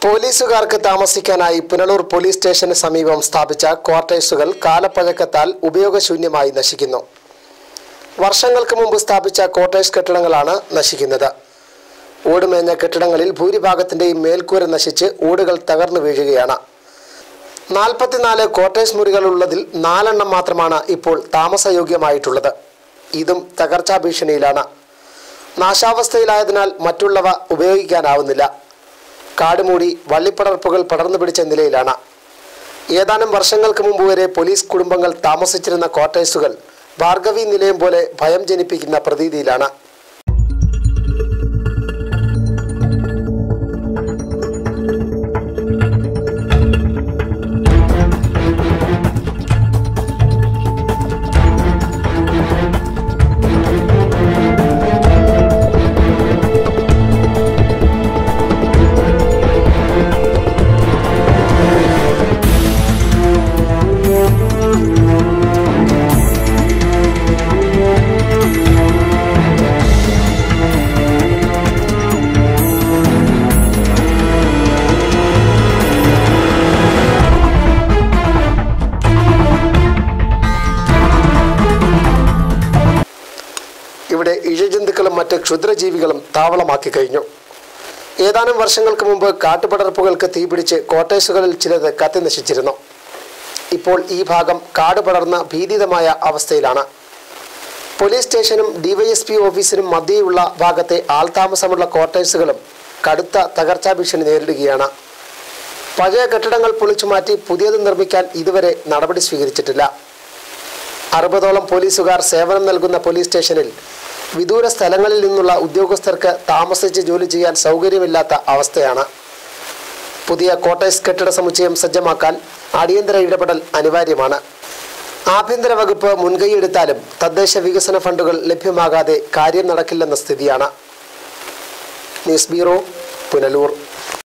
പോലീസുകാർക്ക് താമസിക്കാനായി പുനലൂർ പോലീസ് സ്റ്റേഷന് സമീപം സ്ഥാപിച്ച ക്വാർട്ടേഴ്സുകൾ കാലപ്പഴക്കത്താൽ ഉപയോഗശൂന്യമായി നശിക്കുന്നു വർഷങ്ങൾക്ക് മുമ്പ് സ്ഥാപിച്ച ക്വാർട്ടേഴ്സ് കെട്ടിടങ്ങളാണ് നശിക്കുന്നത് ഓടുമേഞ്ഞ കെട്ടിടങ്ങളിൽ ഭൂരിഭാഗത്തിന്റെയും മേൽക്കൂര നശിച്ച് ഓടുകൾ തകർന്നു വീഴുകയാണ് നാൽപ്പത്തിനാല് ക്വാർട്ടേഴ്സ് മുറികൾ ഉള്ളതിൽ നാലെണ്ണം മാത്രമാണ് ഇപ്പോൾ താമസയോഗ്യമായിട്ടുള്ളത് ഇതും തകർച്ചാ ഭീഷണിയിലാണ് നാശാവസ്ഥയിലായതിനാൽ മറ്റുള്ളവ ഉപയോഗിക്കാനാവുന്നില്ല കാടുമൂടി വള്ളിപ്പടർപ്പുകൾ പടർന്നു പിടിച്ച നിലയിലാണ് ഏതാനും വർഷങ്ങൾക്ക് മുമ്പ് വരെ പോലീസ് കുടുംബങ്ങൾ താമസിച്ചിരുന്ന ക്വാർട്ടേഴ്സുകൾ ഭാർഗവി നിലയം പോലെ ഭയം ജനിപ്പിക്കുന്ന പ്രതീതിയിലാണ് ഇവിടെ ഇഴജന്തുക്കളും മറ്റ് ക്ഷുദ്രജീവികളും താവളമാക്കി കഴിഞ്ഞു ഏതാനും വർഷങ്ങൾക്ക് മുമ്പ് കാട്ടുപടർപ്പുകൾക്ക് തീപിടിച്ച് ക്വാർട്ടേഴ്സുകളിൽ ചിലത് കത്തിനശിച്ചിരുന്നു ഇപ്പോൾ ഈ ഭാഗം കാട് പടർന്ന ഭീതിതമായ അവസ്ഥയിലാണ് പോലീസ് സ്റ്റേഷനും ഡിവൈഎസ്പി ഓഫീസിനും മധ്യയുള്ള ഭാഗത്തെ ആൾതാമസമുള്ള ക്വാർട്ടേഴ്സുകളും കടുത്ത തകർച്ചാ ഭീഷണി നേരിടുകയാണ് പഴയ കെട്ടിടങ്ങൾ പൊളിച്ചു മാറ്റി പുതിയത് നിർമ്മിക്കാൻ ഇതുവരെ നടപടി സ്വീകരിച്ചിട്ടില്ല അറുപതോളം പോലീസുകാർ സേവനം നൽകുന്ന പോലീസ് സ്റ്റേഷനിൽ വിദൂര സ്ഥലങ്ങളിൽ നിന്നുള്ള ഉദ്യോഗസ്ഥർക്ക് താമസിച്ച് ജോലി ചെയ്യാൻ സൗകര്യമില്ലാത്ത അവസ്ഥയാണ് പുതിയ ക്വാർട്ടേഴ്സ് കെട്ടിട സമുച്ചയം സജ്ജമാക്കാൻ അടിയന്തര ഇടപെടൽ അനിവാര്യമാണ് ആഭ്യന്തര വകുപ്പ് മുൻകൈയെടുത്താലും തദ്ദേശ വികസന ഫണ്ടുകൾ ലഭ്യമാകാതെ കാര്യം നടക്കില്ലെന്ന സ്ഥിതിയാണ് ന്യൂസ് ബ്യൂറോ പുനലൂർ